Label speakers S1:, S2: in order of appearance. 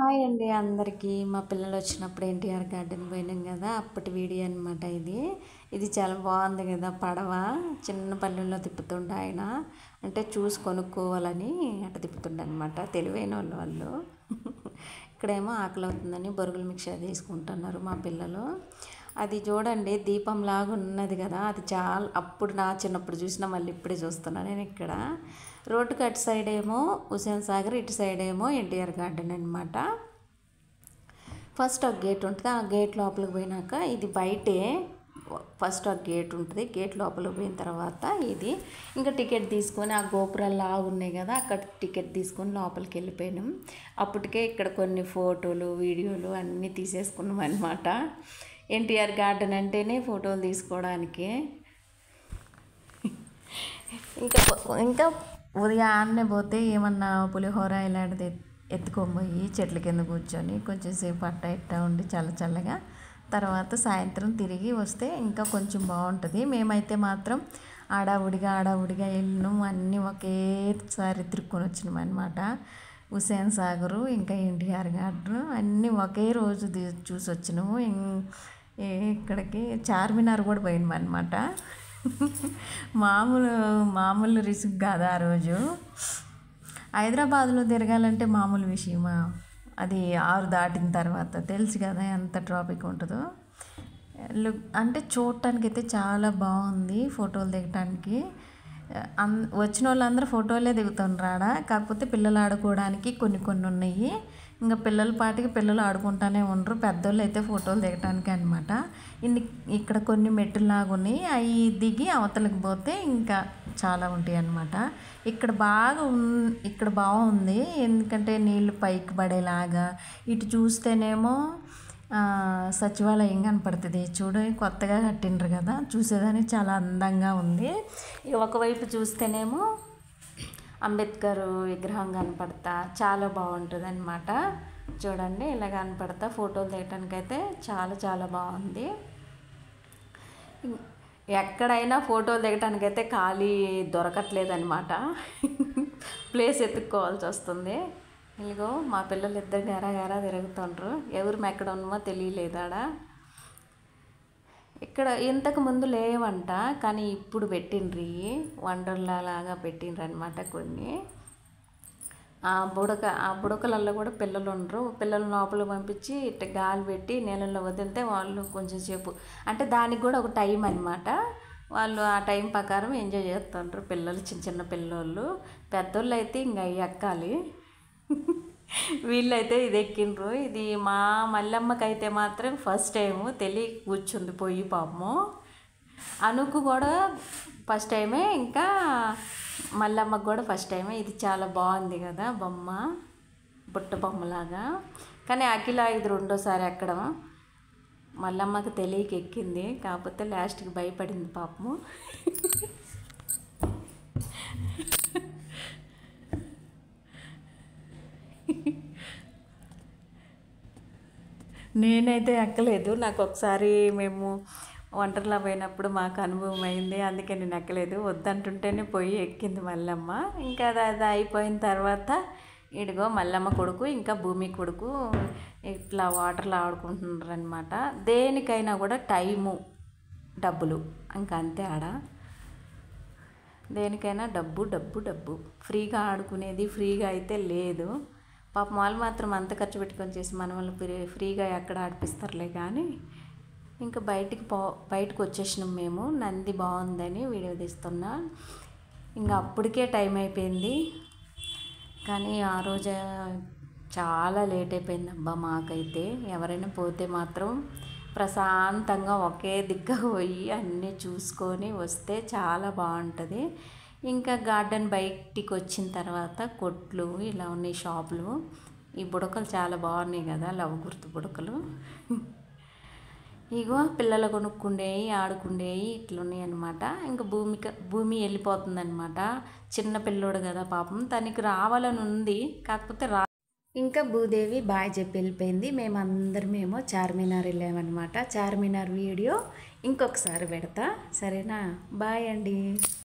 S1: hi అండి అందరికీ మా పిల్లలు వచ్చినప్పుడు ఎన్టీఆర్ గార్డెన్ పోయినాం కదా అప్పటి వీడియో అనమాట ఇది ఇది చాలా బాగుంది కదా పడవ చిన్న పల్లెల్లో తిప్పుతుండే ఆయన అంటే చూసి కొనుక్కోవాలని అట్ట తిప్పుతుండే అనమాట తెలివైన వాళ్ళు వాళ్ళు ఇక్కడేమో ఆకలి అవుతుందని బొరుగుల మిక్చర్ తీసుకుంటున్నారు మా పిల్లలు అది చూడండి దీపం లాగా ఉన్నది కదా అది చాలా అప్పుడు నా చిన్నప్పుడు చూసిన మళ్ళీ ఇప్పుడే చూస్తున్నాను నేను ఇక్కడ రోడ్డుకి అటు సైడ్ ఏమో హుసేన్ సాగర్ ఇటు సైడ్ ఏమో ఎన్టీఆర్ గార్డెన్ అనమాట ఫస్ట్ ఒక గేట్ ఉంటుంది ఆ గేట్ లోపలికి పోయినాక ఇది బయటే ఫస్ట్ ఒక గేట్ ఉంటుంది గేట్ లోపలికి పోయిన తర్వాత ఇది ఇంకా టికెట్ తీసుకొని ఆ గోపురాలు లాగా ఉన్నాయి కదా అక్కడ టికెట్ తీసుకొని లోపలికి వెళ్ళిపోయినాం అప్పటికే ఇక్కడ కొన్ని ఫోటోలు వీడియోలు అన్నీ తీసేసుకున్నాం అనమాట ఎన్టీఆర్ గార్డెన్ అంటేనే ఫోటోలు తీసుకోవడానికి ఇంకా ఇంకా ఉదయాన్నే పోతే ఏమన్నా పులిహోర ఇలాంటిది ఎత్తుకొని పోయి చెట్ల కింద కూర్చొని కొంచెం సేపు అట్ట ఇట్ట ఉండి చల్ల చల్లగా తర్వాత సాయంత్రం తిరిగి వస్తే ఇంకా కొంచెం బాగుంటుంది మేమైతే మాత్రం ఆడావుడిగా ఆడావుడిగా వెళ్ళినాం అన్నీ ఒకేసారి తిరుక్కొని వచ్చినాం అనమాట హుసేన్ సాగరు ఇంకా ఎన్టీఆర్ గార్డెన్ అన్నీ ఒకే రోజు తీ- చూసి వచ్చినాము ఇం- ఇక్కడికి చార్మినార్ కూడా పోయినాం అనమాట మామూలు మామూలు రిస్క్ కాదు ఆ రోజు హైదరాబాద్లో తిరగాలంటే మామూలు విషయమా అది ఆరు దాటిన తర్వాత తెలుసు కదా ఎంత ట్రాఫిక్ ఉంటుందో లుక్ అంటే చూడటానికి అయితే చాలా బాగుంది ఫోటోలు దిగటానికి అన్ వచ్చిన వాళ్ళందరూ ఫోటోలే దిగుతున్నారు ఆడ కాకపోతే పిల్లలు ఆడుకోవడానికి కొన్ని కొన్ని ఉన్నాయి ఇంకా పిల్లల పాటికి పిల్లలు ఆడుకుంటానే ఉండరు పెద్దోళ్ళు అయితే ఫోటోలు దిగటానికి అనమాట ఇన్ని ఇక్కడ కొన్ని మెట్టులు లాగా ఉన్నాయి అవి దిగి అవతలకి పోతే ఇంకా చాలా ఉంటాయి అన్నమాట ఇక్కడ బాగా ఉన్ ఇక్కడ బాగుంది ఎందుకంటే నీళ్ళు పైకి పడేలాగా ఇటు చూస్తేనేమో ఆ, సచివాలయం కనపడుతుంది చూడు కొత్తగా కట్టిండ్రు కదా చూసేదానికి చాలా అందంగా ఉంది ఇక ఒకవైపు చూస్తేనేమో అంబేద్కర్ విగ్రహం కనపడతా చాలా బాగుంటుంది అనమాట చూడండి ఇలా కనపడతా ఫోటోలు తీయటానికి అయితే చాలా చాలా బాగుంది ఎక్కడైనా ఫోటోలు దిగటానికి అయితే ఖాళీ దొరకట్లేదు అనమాట ప్లేస్ ఎత్తుక్కోవాల్సి వస్తుంది ఇదిగో మా పిల్లలు ఇద్దరు గరా గరా తిరుగుతుండ్రు ఎవరు ఎక్కడ ఉన్నామో తెలియలేదు ఆడ ఇక్కడ ఇంతకు ముందు లేవంట కానీ ఇప్పుడు పెట్టిండ్రు ఇవి వండర్లా లాగా పెట్టిండ్రు అనమాట కొన్ని ఆ బుడక ఆ బుడకలలో కూడా పిల్లలు ఉండరు పిల్లలు లోపల పంపించి ఇట్ట గాలి పెట్టి నీళ్ళల్లో వదిలితే వాళ్ళు కొంచెం సేపు అంటే దానికి కూడా ఒక టైం అనమాట వాళ్ళు ఆ టైం ప్రకారం ఎంజాయ్ చేస్తుంటారు పిల్లలు చిన్న చిన్న పిల్లోళ్ళు పెద్దోళ్ళు అయితే ఇంకా అవి ఎక్కాలి వీళ్ళైతే ఇది ఎక్కిండ్రు ఇది మా మల్లమ్మకైతే మాత్రం ఫస్ట్ టైము తెలియ కూర్చుంది పోయి పాపము అనుకు కూడా ఫస్ట్ టైమే ఇంకా మల్లమ్మకు కూడా ఫస్ట్ టైమే ఇది చాలా బాగుంది కదా బొమ్మ బుట్ట బొమ్మలాగా కానీ అఖిల ఇది రెండోసారి ఎక్కడం మల్లమ్మకి తెలియక ఎక్కింది కాకపోతే లాస్ట్కి భయపడింది పాపము నేనైతే ఎక్కలేదు నాకు ఒకసారి మేము వంటర్లా పోయినప్పుడు మాకు అనుభవం అయింది అందుకే నేను ఎక్కలేదు వద్దంటుంటేనే పోయి ఎక్కింది మల్లమ్మ ఇంకా అది అది అయిపోయిన తర్వాత ఇడిగో మల్లమ్మ కొడుకు ఇంకా భూమి కొడుకు ఇట్లా వాటర్లో ఆడుకుంటున్నారు అనమాట దేనికైనా కూడా టైము డబ్బులు ఇంకా అంతే ఆడ దేనికైనా డబ్బు డబ్బు డబ్బు ఫ్రీగా ఆడుకునేది ఫ్రీగా అయితే లేదు పాపం వాళ్ళు మాత్రం అంత ఖర్చు పెట్టుకొని చేసి మన వాళ్ళు ఫ్రీ- ఫ్రీగా ఎక్కడ ఆడిపిస్తారులే కానీ ఇంకా బయటికి పో బయటకు వచ్చేసినాం మేము నంది బాగుందని వీడియో తీస్తున్నా ఇంకా అప్పటికే టైం అయిపోయింది కానీ ఆ రోజు చాలా లేట్ అయిపోయింది అబ్బా మాకైతే ఎవరైనా పోతే మాత్రం ప్రశాంతంగా ఒకే దిగ్గ పోయి అన్నీ చూసుకొని వస్తే చాలా బాగుంటుంది ఇంకా గార్డెన్ బయటికి వచ్చిన తర్వాత కొట్లు ఇలా ఉన్నాయి షాపులు ఈ బుడకలు చాలా బాగున్నాయి కదా లవ్ గుర్తు బుడకలు ఇగో పిల్లలు కొనుక్కుండేవి ఆడుకుండేవి ఇట్లున్నాయి అనమాట ఇంకా భూమిక భూమి వెళ్ళిపోతుందన్నమాట చిన్న పిల్లోడు కదా పాపం తనకి రావాలని ఉంది కాకపోతే రా ఇంకా భూదేవి బాయ్ చెప్పి వెళ్ళిపోయింది మేమందరమేమో చార్మినార్ వెళ్ళామన్నమాట చార్మినార్ వీడియో ఇంకొకసారి పెడతా సరేనా బాయ్ అండి